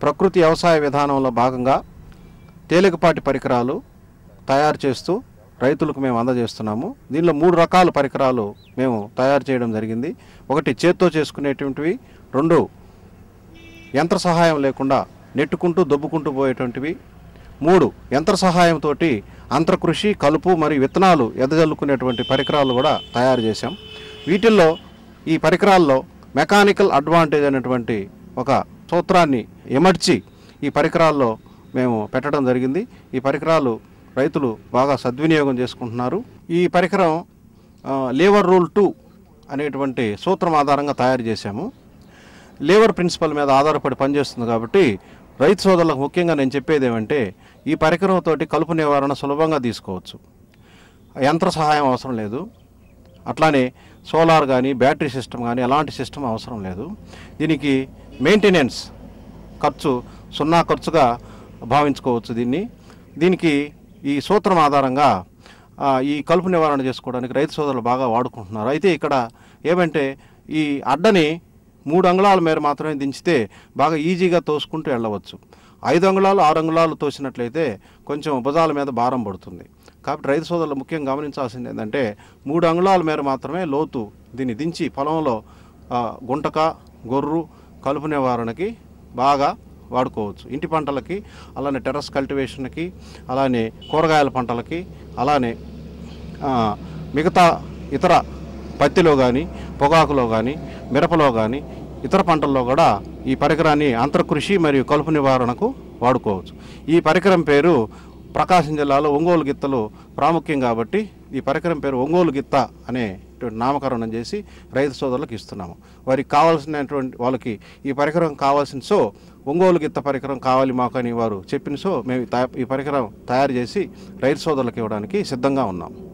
ప్రకృతి వ్యవసాయ విధానంలో భాగంగా తేలికపాటి పరికరాలు తయారు చేస్తూ రైతులకు మేము అందజేస్తున్నాము దీనిలో మూడు రకాల పరికరాలు మేము తయారు చేయడం జరిగింది ఒకటి చేత్తో చేసుకునేటువంటివి రెండు యంత్ర సహాయం లేకుండా నెట్టుకుంటూ దొబ్బుకుంటూ పోయేటువంటివి మూడు యంత్ర సహాయంతో అంతర్కృషి కలుపు మరియు విత్తనాలు ఎదజల్లుకునేటువంటి పరికరాలు కూడా తయారు చేశాం వీటిల్లో ఈ పరికరాల్లో మెకానికల్ అడ్వాంటేజ్ అనేటువంటి ఒక సూత్రాన్ని ఎమర్చి ఈ పరికరాల్లో మేము పెట్టడం జరిగింది ఈ పరికరాలు రైతులు బాగా సద్వినియోగం చేసుకుంటున్నారు ఈ పరికరం లేవర్ రూల్ టూ అనేటువంటి సూత్రం ఆధారంగా తయారు చేశాము లేబర్ ప్రిన్సిపల్ మీద ఆధారపడి పనిచేస్తుంది కాబట్టి రైతు సోదరులకు ముఖ్యంగా నేను చెప్పేది ఏమంటే ఈ పరికరంతో కలుపు నివారణ సులభంగా తీసుకోవచ్చు యంత్ర సహాయం అవసరం లేదు అట్లానే సోలార్ కానీ బ్యాటరీ సిస్టమ్ కానీ ఎలాంటి సిస్టమ్ అవసరం లేదు దీనికి మెయింటెనెన్స్ ఖర్చు సున్నా ఖర్చుగా భావించుకోవచ్చు దీన్ని దీనికి ఈ సూత్రం ఆధారంగా ఆ, ఈ కలుపు నివారణ చేసుకోవడానికి రైతు సోదరులు బాగా వాడుకుంటున్నారు అయితే ఇక్కడ ఏమంటే ఈ అడ్డని మూడు అంగుళాల మేర మాత్రమే దించితే బాగా ఈజీగా తోసుకుంటూ వెళ్ళవచ్చు ఐదు అంగుళాలు ఆరు అంగుళాలు తోసినట్లయితే కొంచెం భుజాల మీద భారం పడుతుంది కాబట్టి రైతు సోదరులు ముఖ్యంగా గమనించాల్సింది ఏంటంటే మూడు అంగుళాల మేర మాత్రమే లోతు దీన్ని దించి పొలంలో ఆ, గుంటక గొర్రు కలుపు నివారణకి బాగా వాడుకోవచ్చు ఇంటి పంటలకి అలానే టెర్రస్ కల్టివేషన్కి అలానే కూరగాయల పంటలకి అలానే ఆ, మిగతా ఇతర పత్తిలో కానీ పొగాకులో కానీ మిరపలో కానీ ఇతర పంటల్లో కూడా ఈ పరికరాన్ని అంతర్కృషి మరియు కలుపు నివారణకు వాడుకోవచ్చు ఈ పరికరం పేరు ప్రకాశం జిల్లాలో ఒంగోలు గిత్తలు ప్రాముఖ్యం కాబట్టి ఈ పరికరం పేరు ఒంగోలు గిత్త అనే నామకరణం చేసి రైతు సోదరులకు ఇస్తున్నాము వారికి కావాల్సినటువంటి వాళ్ళకి ఈ పరికరం కావాల్సిన సో ఒంగోలు గిత్త పరికరం కావాలి మాకు అని వారు చెప్పిన సో మేము ఈ తా- ఈ పరికరం తయారు చేసి రైతు సోదరులకు ఇవ్వడానికి సిద్ధంగా ఉన్నాం